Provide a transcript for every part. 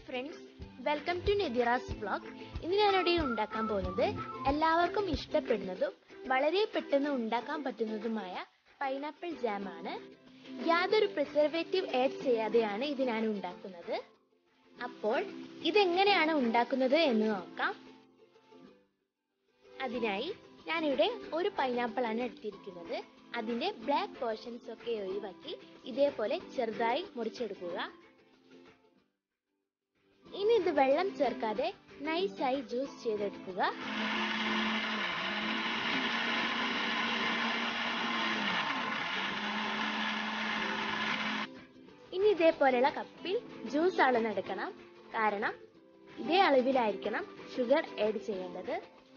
friends welcome to Nethira's vlog ഇന്ന് ഞാനിവിടെ ഉണ്ടാക്കാൻ പോകുന്നത് എല്ലാവർക്കും ഇഷ്ടപ്പെടുന്നതും വളരെ പെട്ടെന്ന് ഉണ്ടാക്കാൻ പറ്റുന്നതുമായ പൈനാപ്പിൾ ജാമാണ് യാതൊരു പ്രിസർവേറ്റീവ് ആഡ് ചെയ്യാതെയാണ് ഇത് ഞാൻ ഉണ്ടാക്കുന്നത് അപ്പോൾ ഇതെങ്ങനെയാണ് ഉണ്ടാക്കുന്നത് എന്ന് നോക്കാം അതിനായി ഞാനിവിടെ ഒരു പൈനാപ്പിൾ ആണ് എടുത്തിരിക്കുന്നത് അതിന്റെ ബ്ലാക്ക് പോർഷൻസ് ഒക്കെ ഒഴിവാക്കി ഇതേപോലെ ചെറുതായി മുറിച്ചെടുക്കുക ഇനി ഇത് വെള്ളം ചേർക്കാതെ നൈസായി ജ്യൂസ് ചെയ്തെടുക്കുക ഇനി ഇതേപോലെയുള്ള കപ്പിൽ ജ്യൂസ് അളന്നെടുക്കണം കാരണം ഇതേ അളവിലായിരിക്കണം ഷുഗർ ആഡ് ചെയ്യേണ്ടത്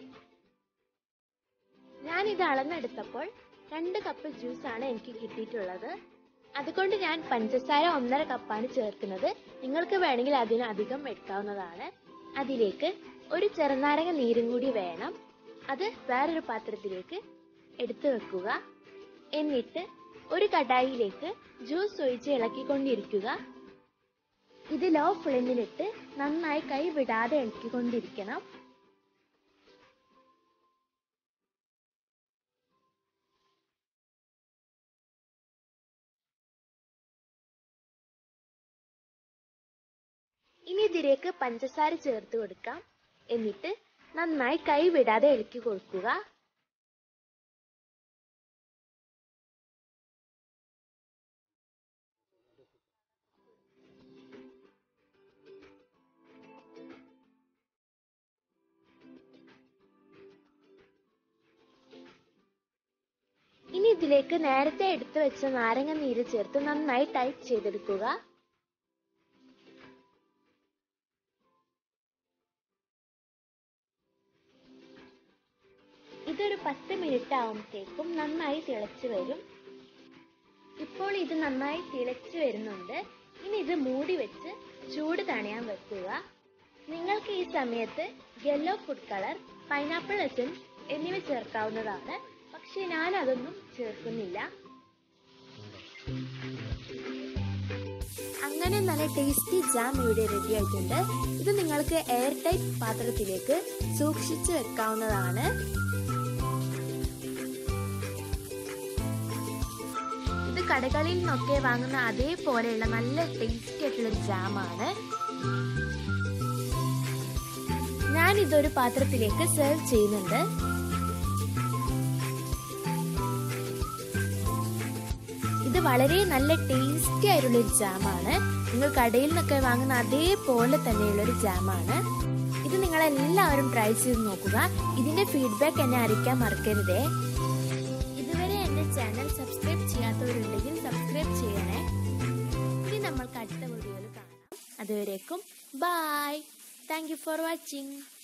ഞാൻ ഇത് അളന്നെടുത്തപ്പോൾ രണ്ട് കപ്പ് ജ്യൂസ് ആണ് എനിക്ക് കിട്ടിയിട്ടുള്ളത് അതുകൊണ്ട് ഞാൻ പഞ്ചസാര ഒന്നര കപ്പാണ് ചേർക്കുന്നത് നിങ്ങൾക്ക് വേണമെങ്കിൽ അതിന് അധികം എടുക്കാവുന്നതാണ് അതിലേക്ക് ഒരു ചെറുനാരങ്ങ നീരും കൂടി വേണം അത് വേറൊരു പാത്രത്തിലേക്ക് എടുത്തു വെക്കുക എന്നിട്ട് ഒരു കടായിലേക്ക് ജ്യൂസ് ഒഴിച്ച് ഇളക്കിക്കൊണ്ടിരിക്കുക ഇത് ലോ ഫ്ലെയിമിലിട്ട് നന്നായി കൈ വിടാതെ ഇളക്കിക്കൊണ്ടിരിക്കണം ഇനി ഇതിലേക്ക് പഞ്ചസാര ചേർത്ത് കൊടുക്കാം എന്നിട്ട് നന്നായി കൈ വിടാതെ ഇളക്കി കൊടുക്കുക ഇനി ഇതിലേക്ക് നേരത്തെ എടുത്തു വെച്ച നാരങ്ങ നീര് ചേർത്ത് നന്നായി ടൈറ്റ് ചെയ്തെടുക്കുക ഇതൊരു പത്ത് മിനിറ്റ് ആവുമ്പോഴത്തേക്കും നന്നായി തിളച്ചു വരും ഇപ്പോൾ ഇത് നന്നായി തിളച്ചു വരുന്നുണ്ട് ഇനി ഇത് മൂടി വെച്ച് ചൂട് തണിയാൻ വെക്കുക നിങ്ങൾക്ക് ഈ സമയത്ത് yellow food colour pineapple essence എന്നിവ ചേർക്കാവുന്നതാണ് പക്ഷെ ഞാൻ അതൊന്നും ചേർക്കുന്നില്ല അങ്ങനെ നല്ല ടേസ്റ്റി ജാം ഇവിടെ റെഡി ആയിട്ടുണ്ട് ഇത് നിങ്ങൾക്ക് എയർ ടൈറ്റ് പാത്രത്തിലേക്ക് സൂക്ഷിച്ചു വെക്കാവുന്നതാണ് ഇത് കടകളിൽ നിന്നൊക്കെ വാങ്ങുന്ന അതേപോലെയുള്ള നല്ല ടേസ്റ്റി ആയിട്ടുള്ള ജാമാണ് ഞാൻ ഇതൊരു പാത്രത്തിലേക്ക് സെർവ് ചെയ്യുന്നുണ്ട് ഇത് വളരെ നല്ല ടേസ്റ്റി ആയിട്ടുള്ള ഒരു ജാമാണ് നിങ്ങൾ കടയിൽ നിന്നൊക്കെ വാങ്ങുന്ന അതേപോലെ തന്നെയുള്ള ഒരു ജാമാണ് ഇത് നിങ്ങൾ എല്ലാവരും ട്രൈ ചെയ്ത് നോക്കുക ഇതിന്റെ ഫീഡ്ബാക്ക് എന്നെ അറിയിക്കാൻ മറക്കരുതേ ഇതുവരെ എന്റെ ചാനൽ സബ്സ്ക്രൈബ് ചെയ്യാത്തവരുണ്ടെങ്കിൽ സബ്സ്ക്രൈബ് ചെയ്യണേ ഇനി നമ്മൾക്ക് അടുത്ത വീഡിയോയിൽ കാണാം അതുവരേക്കും bye thank you for watching